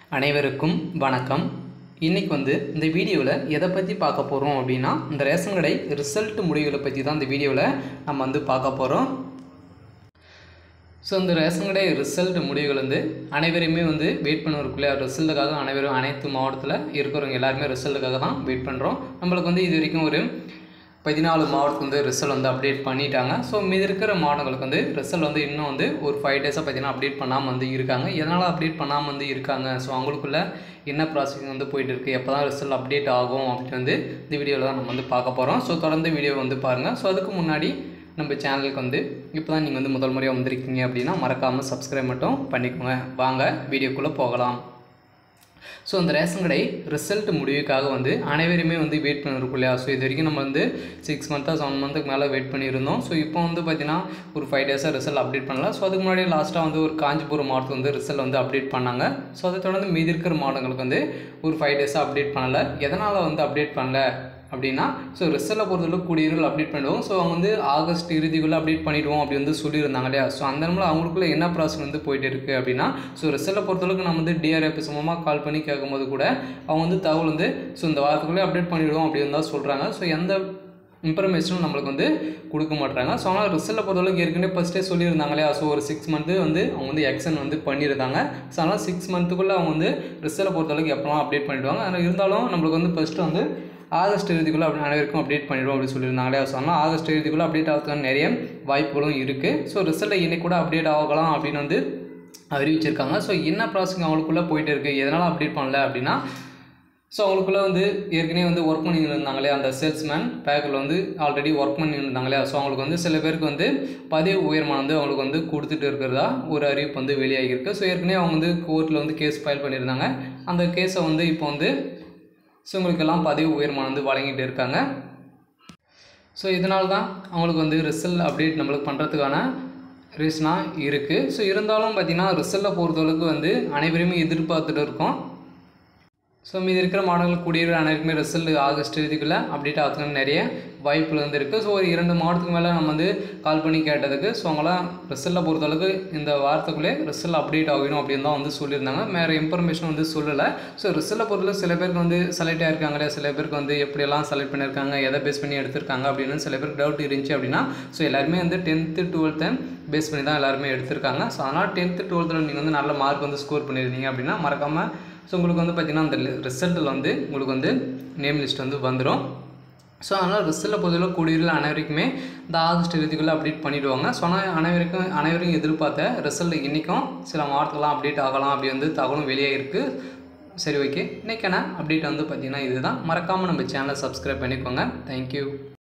அனைவருக்கும் வணக்கம் இன்றைக்கி வந்து இந்த வீடியோவில் எதை பற்றி பார்க்க போகிறோம் அப்படின்னா இந்த ரேஷன் கடை ரிசல்ட் முடிவுகளை பற்றி தான் இந்த வீடியோவில் நம்ம வந்து பார்க்க போகிறோம் ஸோ இந்த ரேஷன் கடை ரிசல்ட் முடிவுகள் வந்து அனைவருமே வந்து வெயிட் பண்ணுறதுக்குள்ளே ரிசல்ட்டுக்காக அனைவரும் அனைத்து மாவட்டத்தில் இருக்கிறவங்க எல்லாருமே ரிசல்ட்டுக்காக தான் வெயிட் பண்ணுறோம் நம்மளுக்கு வந்து இது வரைக்கும் ஒரு பதினாலு மாவட்டத்துக்கு வந்து ரிசல்ட் வந்து அப்டேட் பண்ணிட்டாங்க ஸோ மீதி இருக்கிற மாவட்டங்களுக்கு வந்து ரிசல்ட் வந்து இன்னும் வந்து ஒரு ஃபைவ் டேஸாக பார்த்தீங்கன்னா அப்டேட் பண்ணாமல் வந்து இருக்காங்க எதனால் அப்டேட் பண்ணாமல் வந்து இருக்காங்க ஸோ அவங்களுக்குள்ள என்ன ப்ராசஸிங் வந்து போயிட்டு இருக்குது எப்போ தான் ரிசல்ட் அப்டேட் ஆகும் அப்படின்னு வந்து இந்த வீடியோவில் தான் நம்ம வந்து பார்க்க போகிறோம் ஸோ தொடர்ந்து வீடியோ வந்து பாருங்கள் ஸோ அதுக்கு முன்னாடி நம்ம சேனலுக்கு வந்து இப்போ தான் நீங்கள் வந்து முதல் முறையாக வந்திருக்கீங்க அப்படின்னா மறக்காமல் சப்ஸ்கிரைப் மட்டும் பண்ணிக்கோங்க வாங்க வீடியோக்குள்ளே போகலாம் ஸோ அந்த ரேஷன் கடை ரிசல்ட் முடிவுக்காக வந்து அனைவருமே வந்து வெயிட் பண்ணிருக்கோம் இல்லையா ஸோ இது வரைக்கும் நம்ம வந்து சிக்ஸ் மந்த்தாக செவன் மந்த்துக்கு மேலே வெயிட் பண்ணியிருந்தோம் ஸோ இப்போ வந்து பார்த்தீங்கன்னா ஒரு ஃபைவ் டேஸாக ரிசல்ட் அப்டேட் பண்ணல ஸோ அதுக்கு முன்னாடி லாஸ்ட்டாக வந்து ஒரு காஞ்சிபுரம் மாவட்டத்துக்கு வந்து ரிசல்ட் வந்து அப்டேட் பண்ணாங்க ஸோ அதை தொடர்ந்து மீதி இருக்கிற மாவட்டங்களுக்கு வந்து ஒரு ஃபைவ் டேஸாக அப்டேட் பண்ணலை எதனால் வந்து அப்டேட் பண்ணல அப்படின்னா ஸோ ரிசல்ட்டை பொறுத்தளவுக்கு கூடியவர்கள் அப்டேட் பண்ணிடுவோம் ஸோ அவங்க வந்து ஆகஸ்ட் இறுதிக்குள்ளே அப்டேட் பண்ணிவிடுவோம் அப்படி வந்து சொல்லியிருந்தாங்க இல்லையா ஸோ அந்த நேரத்தில் அவங்களுக்குள்ள என்ன ப்ராசஸ் வந்து போயிட்டு இருக்குது அப்படின்னா ஸோ ரிசல்ட்டை பொறுத்தளவுக்கு நம்ம வந்து டிஆர்எஃப் மூலமாக கால் பண்ணி கேட்கும்போது கூட அவங்க வந்து தகவல் வந்து ஸோ இந்த வாரத்துக்குள்ளே அப்டேட் பண்ணிவிடுவோம் அப்படின்னு தான் சொல்கிறாங்க ஸோ எந்த இன்ஃபர்மேஷனும் நம்மளுக்கு வந்து கொடுக்க மாட்டாங்க ஸோ ஆனால் ரிசல்ட்டை பொறுத்தளவுக்கு ஏற்கனவே ஃபஸ்ட்டே சொல்லியிருந்தாங்க இல்லையா ஸோ ஒரு சிக்ஸ் மந்த்து வந்து அவங்க வந்து எக்ஸன் வந்து பண்ணியிருந்தாங்க ஸோ அதனால் சிக்ஸ் மந்த்துக்குள்ளே அவங்க வந்து ரிசல்ட்டை பொறுத்தளவுக்கு எப்போலாம் அப்டேட் பண்ணிவிடுவாங்க ஆனால் இருந்தாலும் நம்மளுக்கு வந்து ஃபஸ்ட்டு வந்து ஆகஸ்ட் இறுதிக்குள்ளே அப்படி அனைவருக்கும் அப்டேட் பண்ணிடுவோம் அப்படின்னு சொல்லியிருந்தாங்களே ஸோ ஆனால் ஆகஸ்ட் இறுதிக்குள்ளே அப்டேட் ஆகிறதுக்கான நிறைய வாய்ப்புகளும் இருக்குது ஸோ ரிசல்ட்டை இன்னைக்கு கூட அப்டேட் ஆகலாம் அப்படின்னு வந்து அறிவிச்சிருக்காங்க ஸோ என்ன ப்ராசஸிங் அவங்களுக்குள்ளே போயிட்டு இருக்குது எதனால் அப்டேட் பண்ணல அப்படின்னா ஸோ அவங்களுக்குள்ள வந்து ஏற்கனவே வந்து ஒர்க் பண்ணிட்டு இருந்தாங்களே அந்த சேல்ஸ்மேன் பேக்கில் வந்து ஆல்ரெடி ஒர்க் பண்ணிட்டு இருந்தாங்களே ஸோ அவங்களுக்கு வந்து சில பேருக்கு வந்து பதவி உயர்மானம் வந்து அவங்களுக்கு வந்து கொடுத்துட்டு இருக்கிறதா ஒரு அறிவிப்பு வந்து வெளியாகிருக்கு ஸோ ஏற்கனவே அவங்க வந்து கோர்ட்டில் வந்து கேஸ் ஃபைல் பண்ணியிருந்தாங்க அந்த கேஸை வந்து இப்போ வந்து ஸோ உங்களுக்கெல்லாம் பதவி உயர்மானம் வந்து வழங்கிட்டு இருக்காங்க ஸோ இதனால தான் அவங்களுக்கு வந்து ரிசல்ட் அப்டேட் நம்மளுக்கு பண்ணுறதுக்கான ரீசனாக இருக்குது ஸோ இருந்தாலும் பார்த்திங்கன்னா ரிசல்ட்டை பொறுத்தளவுக்கு வந்து அனைவருமே எதிர்பார்த்துட்டு இருக்கோம் ஸோ மீதி இருக்கிற மாடல்கள் கூடிய அனைவருக்குமே ரிசல்ட் ஆகஸ்ட் இறுதிக்குள்ளே அப்டேட் ஆகிறதுக்கு நிறைய வாய்ப்புகள் வந்து இருக்குது ஸோ ஒரு இரண்டு மாதத்துக்கு மேலே நம்ம வந்து கால் பண்ணி கேட்டதுக்கு ஸோ அவங்களாம் ரிசல்ட்டை பொறுத்தளவுக்கு இந்த வாரத்துக்குள்ளே ரிசல்ட் அப்டேட் ஆகணும் அப்படின்னு தான் வந்து சொல்லியிருந்தாங்க வேறு இன்ஃபர்மேஷன் வந்து சொல்லலை ஸோ ரிசல்ட்டை பொறுத்தளவு சில பேருக்கு வந்து செலக்ட் ஆயிருக்காங்களே சில பேருக்கு வந்து எப்படியெல்லாம் செலக்ட் பண்ணியிருக்காங்க எதை பேஸ் பண்ணி எடுத்திருக்காங்க அப்படின்னு சில பேருக்கு டவுட் இருந்துச்சு அப்படின்னா ஸோ எல்லாருமே வந்து டென்த்து டுவெல்த்து பேஸ் பண்ணி தான் எல்லாருமே எடுத்திருக்காங்க ஸோ அதனால் டென்த்து டுவெல்த்தில் நீங்கள் வந்து நல்ல மார்க் வந்து ஸ்கோர் பண்ணியிருந்தீங்க அப்படின்னா மறக்காமல் ஸோ உங்களுக்கு வந்து பார்த்திங்கன்னா அந்த ரிசல்ட்டில் வந்து உங்களுக்கு வந்து நேம் லிஸ்ட் வந்து வந்துடும் ஸோ அதனால் ரிசல்ட்டை பொறுத்தவரை கூடியிருந்த அனைவருக்குமே இந்த ஆகஸ்ட் இறுதிக்குள்ளே அப்டேட் பண்ணிவிடுவாங்க ஸோ ஆனால் அனைவருக்கும் அனைவரும் எதிர்பார்த்த ரிசல்ட் இன்றைக்கும் சில மாவட்டத்தெல்லாம் அப்டேட் ஆகலாம் அப்படி வந்து தகவலும் வெளியே இருக்குது சரி ஓகே இன்றைக்கான அப்டேட் வந்து பார்த்திங்கன்னா இதுதான் மறக்காமல் நம்ம சேனலை சப்ஸ்கிரைப் பண்ணிக்கோங்க தேங்க்யூ